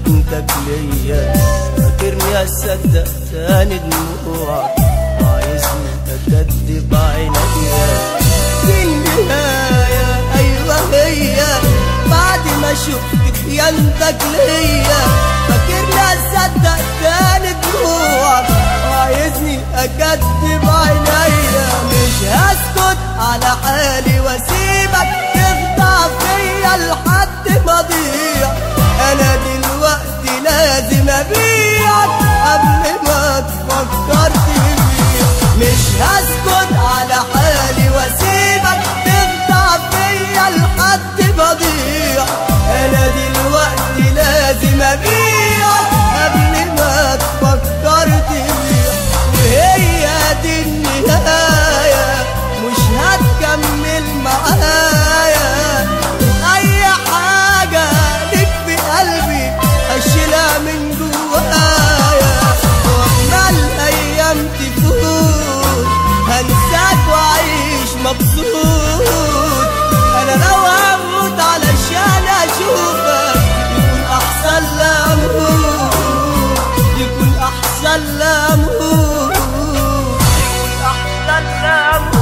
خدمتك ليا فاكرني اصدق تاني دموعك وعايزني اكدب عينيا في النهاية ايوه هي بعد ما شفت خيانتك ليا فاكرني اصدق تاني دموعك وعايزني اكدب عينيا مش هسكت على حالي واسيبك تخدع فيا لحد ما اضيع انا دلوقتي لازم ابيعك قبل ما تفكر تبيع مش هسكت على حالي واسيبك تخدع فيا لحد ما اضيع انا دلوقتي لازم ابيعك قبل ما تفكر تبيع وهي دي النهاية مش هتكمل معايا اي حاجة ليك في قلبي اشيلها من جوايا واما الايام تفوت هنساك واعيش مبسوط انا لو هموت علشان اشوفك يكون احسن لا اموت يكون احسن لا اموت يكون احسن لا اموت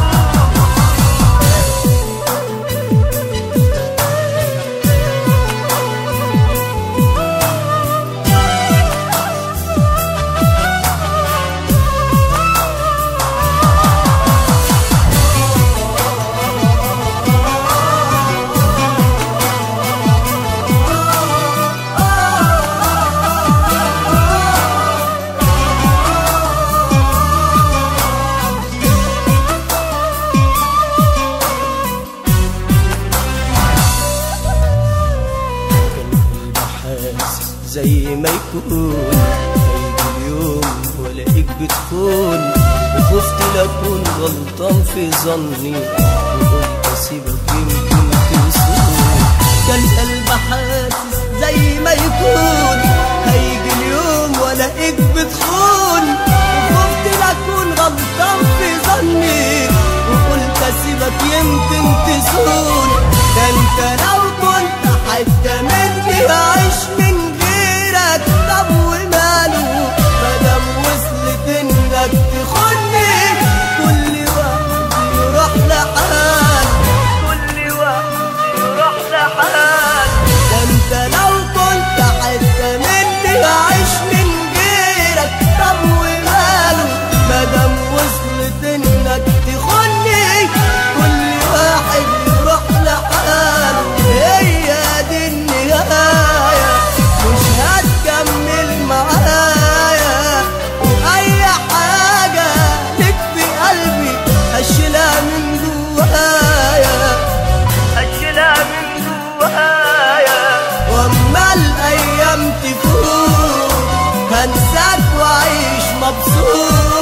حاسس زي ما يكون هيجي اليوم والاقيك بتخون وخفت لاكون غلطان في ظني وقلت اسيبك يمكن تنسوني كان قلب حاسس زي ما يكون هيجي اليوم والاقيك بتخون وخفت لاكون غلطان في ظني وقلت اسيبك يمكن تسون ده انت لو كنت حتى مني هعيش من غيرك طب وماله مادام وصلت انك تخوني كل واحد يروح لحال كل واحد يروح لحال ده انت لو كنت حتى مني هعيش من غيرك طب وماله مادام وصلت انك تخوني كل واحد يروح لحاله هي دي النهاية مش هتكمل معايا وأي حاجة لك في قلبي هشيلها من جوايا هشيلها من جوايا واما الايام تفوت هنساك واعيش مبسوط